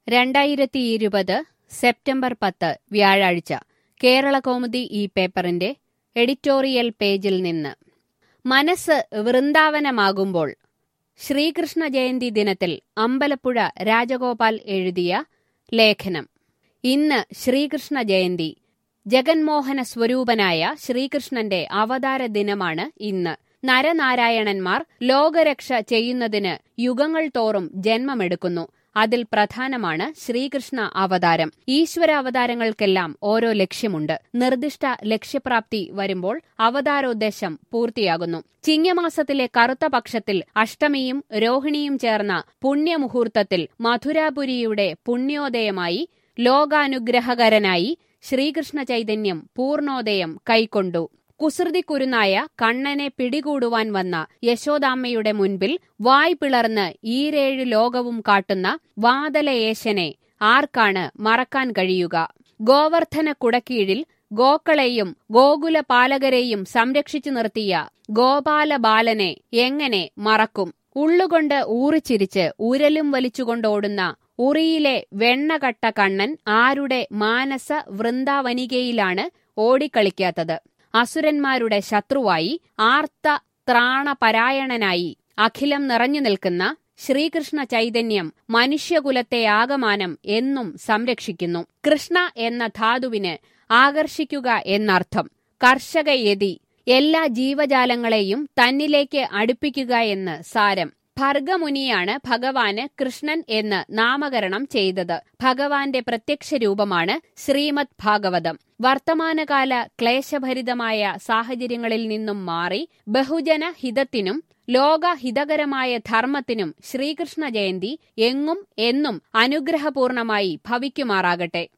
രണ്ടായിരത്തി ഇരുപത് സെപ്റ്റംബർ പത്ത് വ്യാഴാഴ്ച കേരള കൗമുദി ഈ പേപ്പറിന്റെ എഡിറ്റോറിയൽ പേജിൽ നിന്ന് മനസ്സ് വൃന്ദാവനമാകുമ്പോൾ ശ്രീകൃഷ്ണ ജയന്തി ദിനത്തിൽ അമ്പലപ്പുഴ രാജഗോപാൽ എഴുതിയ ലേഖനം ഇന്ന് ശ്രീകൃഷ്ണ ജയന്തി ജഗന്മോഹന സ്വരൂപനായ ശ്രീകൃഷ്ണന്റെ അവതാര ദിനമാണ് ഇന്ന് നരനാരായണന്മാർ ലോകരക്ഷ ചെയ്യുന്നതിന് യുഗങ്ങൾ തോറും ജന്മമെടുക്കുന്നു അതിൽ പ്രധാനമാണ് ശ്രീകൃഷ്ണ അവതാരം ഈശ്വര അവതാരങ്ങൾക്കെല്ലാം ഓരോ ലക്ഷ്യമുണ്ട് നിർദ്ദിഷ്ട ലക്ഷ്യപ്രാപ്തി വരുമ്പോൾ അവതാരോദ്ദേശം പൂർത്തിയാകുന്നു ചിങ്ങമാസത്തിലെ കറുത്ത പക്ഷത്തിൽ അഷ്ടമിയും രോഹിണിയും ചേർന്ന പുണ്യമുഹൂർത്തത്തിൽ മധുരാപുരിയുടെ പുണ്യോദയമായി ലോകാനുഗ്രഹകരനായി ശ്രീകൃഷ്ണ ചൈതന്യം പൂർണോദയം കൈക്കൊണ്ടു കുസൃതിക്കുരുനായ കണ്ണനെ പിടികൂടുവാൻ വന്ന യശോദാമ്മയുടെ മുൻപിൽ വായ് പിളർന്ന് ഈരേഴ് ലോകവും കാട്ടുന്ന വാതലയേശനെ ആർക്കാണ് മറക്കാൻ കഴിയുക ഗോവർദ്ധന കുടക്കീഴിൽ ഗോക്കളെയും ഗോകുലപാലകരെയും സംരക്ഷിച്ചു നിർത്തിയ ഗോപാലബാലനെ എങ്ങനെ മറക്കും ഉള്ളുകൊണ്ട് ഊറിച്ചിരിച്ച് ഉരലും വലിച്ചുകൊണ്ടോടുന്ന ഉറിയിലെ വെണ്ണകട്ട കണ്ണൻ ആരുടെ മാനസ വൃന്ദാവനികയിലാണ് ഓടിക്കളിക്കാത്തത് അസുരന്മാരുടെ ശത്രുവായി ആർത്ത ത്രാണപരായണനായി അഖിലം നിറഞ്ഞു നിൽക്കുന്ന ശ്രീകൃഷ്ണ ചൈതന്യം മനുഷ്യകുലത്തെ ആകമാനം എന്നും സംരക്ഷിക്കുന്നു കൃഷ്ണ എന്ന ധാതുവിന് ആകർഷിക്കുക എന്നർത്ഥം കർഷകയതി എല്ലാ ജീവജാലങ്ങളെയും തന്നിലേക്ക് അടുപ്പിക്കുക എന്ന് സാരം ഭർഗമുനിയാണ് ഭഗവാന് കൃഷ്ണൻ എന്ന് നാമകരണം ചെയ്തത് ഭഗവാന്റെ പ്രത്യക്ഷ രൂപമാണ് ശ്രീമദ് ഭാഗവതം വർത്തമാനകാല ക്ലേശഭരിതമായ സാഹചര്യങ്ങളിൽ നിന്നും മാറി ബഹുജന ഹിതത്തിനും ലോകഹിതകരമായ ധർമ്മത്തിനും ശ്രീകൃഷ്ണ ജയന്തി എങ്ങും എന്നും അനുഗ്രഹപൂർണമായി ഭവിക്കുമാറാകട്ടെ